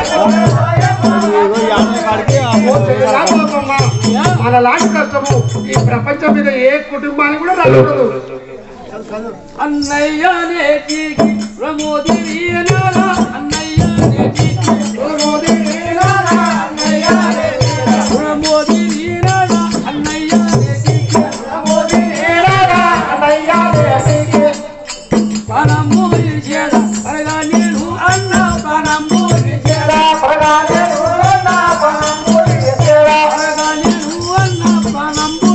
మన లాంటి కష్టము ఈ ప్రపంచం మీద ఏ కుటుంబానికి కూడా రాకూడదు అన్నయ్య నేటికి ప్రమోది వీరనారా అన్నయ్య నేటికి ప్రమోది వీరనారా అన్నయ్య నేటికి పనము ఇచ్చేద పరగా నేను అన్న పనము ఇచ్చేద పరగా నేను అన్న పనము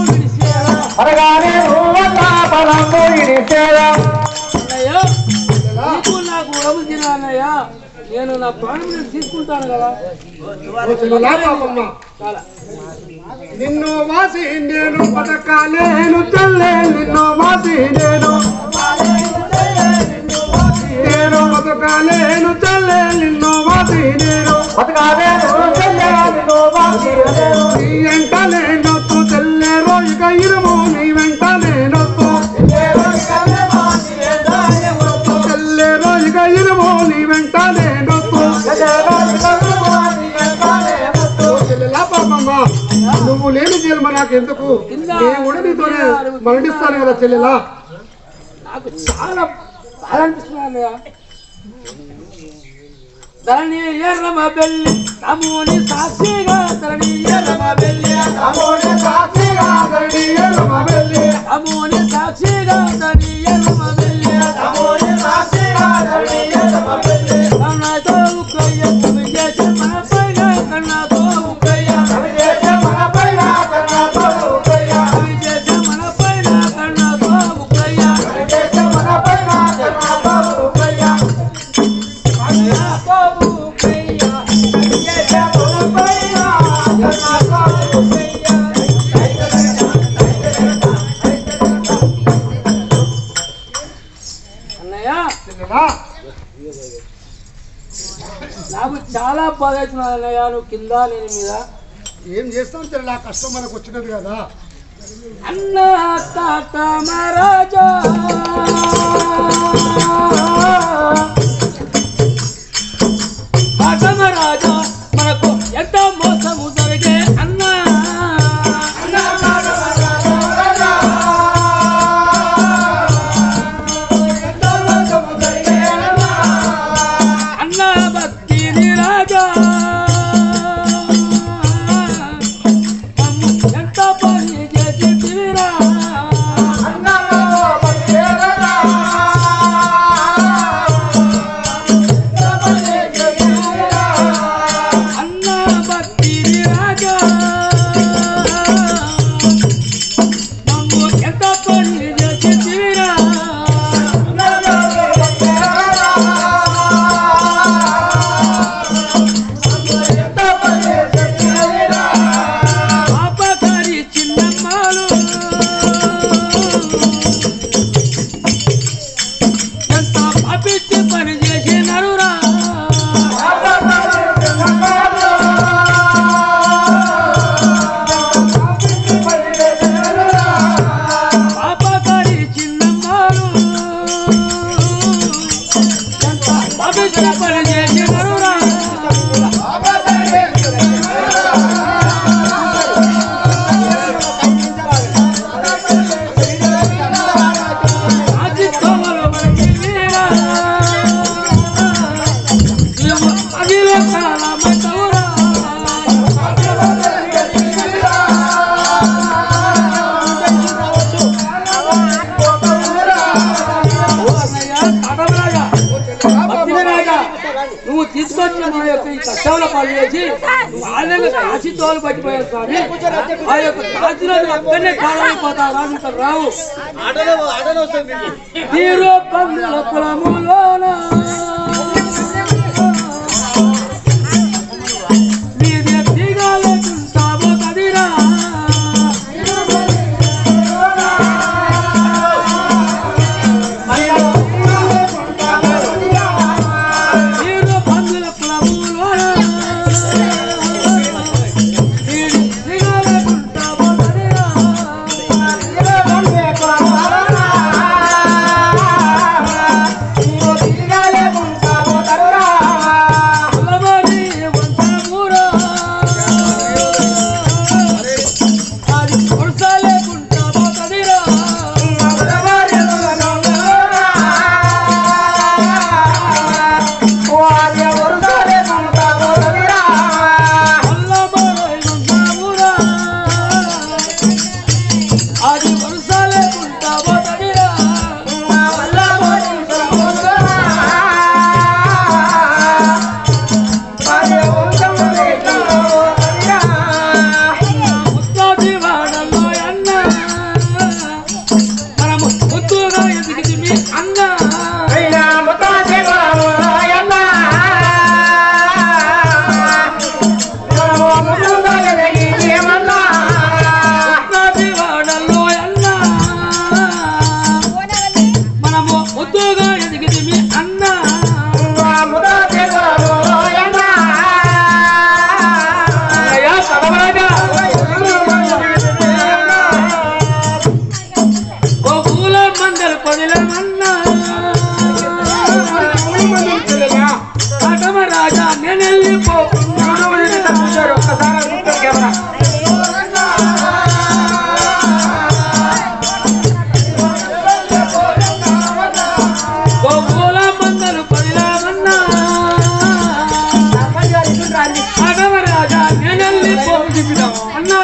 ఇచ్చేద అన్నయ్య నీకు నాకు ఉడము తినాలన్నయ్య నేను నా ప్రాణం నేను తీసుకుంటాను కదా ఓ చెల్లెలా పాపమ్మ. నిన్ను వాసి నేను బతకాలేను చెల్లె నిన్ను వాసి నేను నేను బతకాలేను చెల్లె నిన్ను వాసి నేను నీ వెంట నేనొత్తు చెల్లె రోజుక ఇరుము నీ వెంట నేనొత్తు చెల్లె రోజుక ఇరుము నీ వెంట నేనొత్తు చెల్లెలా పాపమ్మ నువ్వు లేని జన్మ నాకు ఎందుకు నేను కూడా నీతోనే మరణిస్తాను కదా చెల్లెలా నాకు చాలా బాధ అనిపిస్తుంది అన్నయ్య ధరణి ఎర్రమ బెల్లి నమోని సాక్షిగా ధరణి ఎర్రమ బెల్లి అమోని సాక్షిగా ధరణి ఎర్రమ వెళ్ళి నమోని సాక్షిగా ధరణి ఎర్రమ బెల్లి కన్నతో ఉక్కయ్య కవి చేసే మన పైన కన్నతో ఉక్కయ్య కవి చేసే మన పైన కన్నతో ఉక్కయ్య కన్నతో ఉక్కయ్య అన్నయ్య చెల్లెలా నాకు చాలా బాధ అవుతున్నది అన్నయ్య నువ్వు కింద నేను మీద ఏం చేస్తాం చెల్లెలా కష్టం మనకు వచ్చినది కదా అన్న తాత మహారాజా తాత మహారాజా మనకు ఎంత మోసము జరిగే అన్న అన్న భక్తిని రాజా అమ్ము ఎంత పని చేసి తీరా అన్న భక్తిని రాజా అమ్ము ఎంత పని చేసి తీరా పాపకారి చిన్నమ్మాలు ఎంత పాపిచ్చి పని చేసినారురా పాపకారి చిన్నమ్మాలు ఎంత పాపిచ్చి పని చేసినారురా ఆచి తోమలు మనకి వీరా ఏమో అగిలే కాల మతవురా ఓ అన్నయ్య తాతరాజా భక్తిరాజా నువ్వు తీసుకొచ్చిన మా యొక్క ఈ కష్టాల పాలు చేసి నువ్వు ఆనందంగా కాశీ తోలు పట్టిపోయావు స్వామి ఆ యొక్క కాశీరాజు అక్కడనే కాలమైపోతారా నీకు రావు తీరు పందుల కులములోన నీది దిగాలకుంటావు కదిరా తీరు పందుల కులములోన నీది దిగాలకుంటావు కదిరా నీవు తిరగాలి అన్నా వాడల్లో అన్నా మనము ముద్దుగా ఎదిగితే మీ అన్నా అయ్యా పరమరాజా ఓ పూల మందలు పదిలమన్నా పరమరాజా నేను వెళ్ళిపోతున్నాను ఓ పూల మందలు పదిలమన్నా పరమరాజా నేను వెళ్ళిపోతున్నాను అన్నా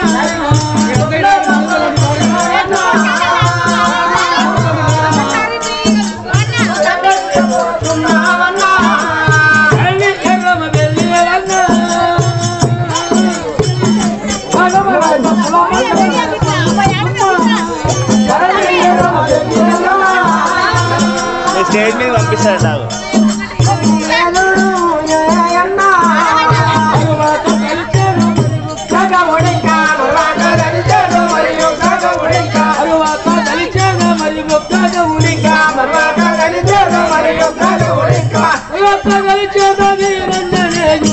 అన్ని ఎర్రమ వెళ్ళిరన్నా పరమరాజా స్టేజ్ మీద పంపిస్తాడు నాకు తరువాత దళిచేన మరి ఒక్కగ ఉలిక తరువాత దళిచేన వీరంజనేని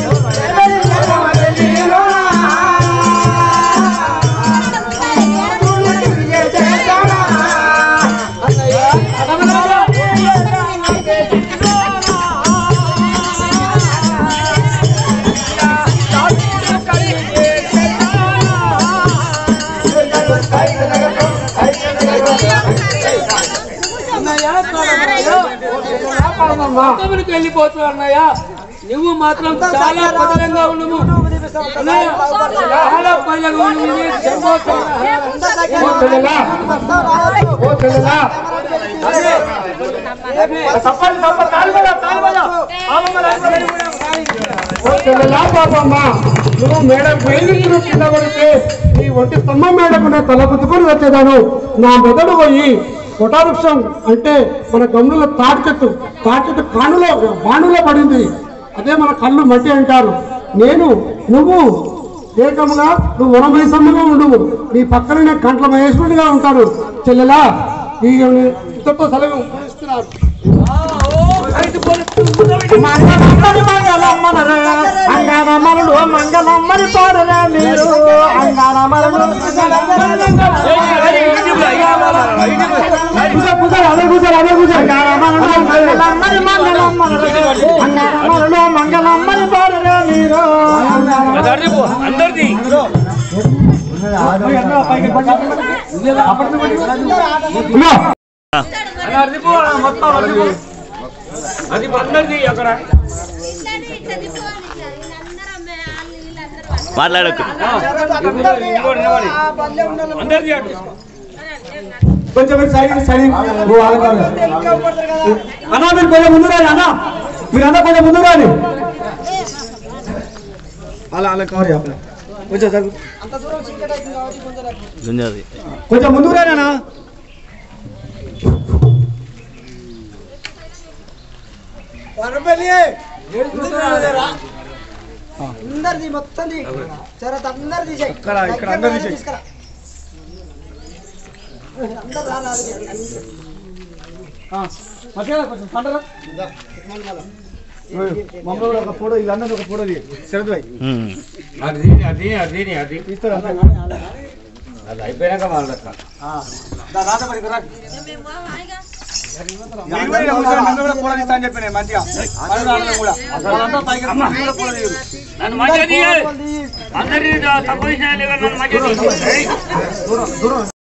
అన్నయ్య పక్కమనికి వెళ్ళిపోతున్నావు అన్నయ్య నువ్వు మాత్రం చాలా పదరంగా ఉండము అన్నయ్య చాలా పదరంగా ఉండము ఓ చెల్లెలా ఓ చెల్లెలా ఓ చెల్లెలా పాపమ్మ నువ్వు మేడ పైకి నువ్వు కింద పడితే నీ ఒంటి స్తంభం మేడకుండా తల గుద్దుకొని వచ్చేదాను నా మెదడు పోయి కొటావృక్షం అంటే మన గమ్ముల తాటి చెట్టు తాటి చెట్టు కానులో బాణులో పడింది అదే మన కళ్ళు మట్టి అంటారు నేను నువ్వు ఏకముగా నువ్వు వనమైసమ్మగా ఉండు నీ పక్కన నేను కంట్ల మహేశ్వరుడిగా ఉంటాను చెల్లెలా ఈ ఇంతతో సెలవు ముగిస్తున్నారు అంగారమరుడు మంగళమ్మని పాడరా మీరు అంగారమరుడు కూర్చోరు అదే కూర్చోరు అదే కూర్చోరు మంగళమ్మని మంగళమ్మరుడు అంగారమరుడు మంగళమ్మని పాడరా మీరు అందరిది ఇదిగో, అది అందరిది అక్కడ మాట్లాడకు అందరిది కొంచెం సైడ్ సైడ్ నువ్వు ఆగతాను అన్నా మీరు కొంచెం ముందు రాని అన్నా మీరంతా కొంచెం ముందు రాని అలా అలా కవర్ చేయాలి కొంచెం జరుగు. గుంజది కొంచెం ముందు రానా అందరిది మొత్తం సరే అందరు తీసేయి ఇక్కడ ఇక్కడ అందరు తీసేయ్. తీసుకురా అందరు రా నాది. కొంచెం పంటరా మమ్మల్ని ఒక ఫోటో వీళ్ళందరూ ఒక ఫోటో శరత్ భాయ్ అది అది అది అది ఇస్తారు అది అయిపోయినాక వాళ్ళక్క నన్ను మంచిగా అందరి తక్కువ నన్ను మంచిగా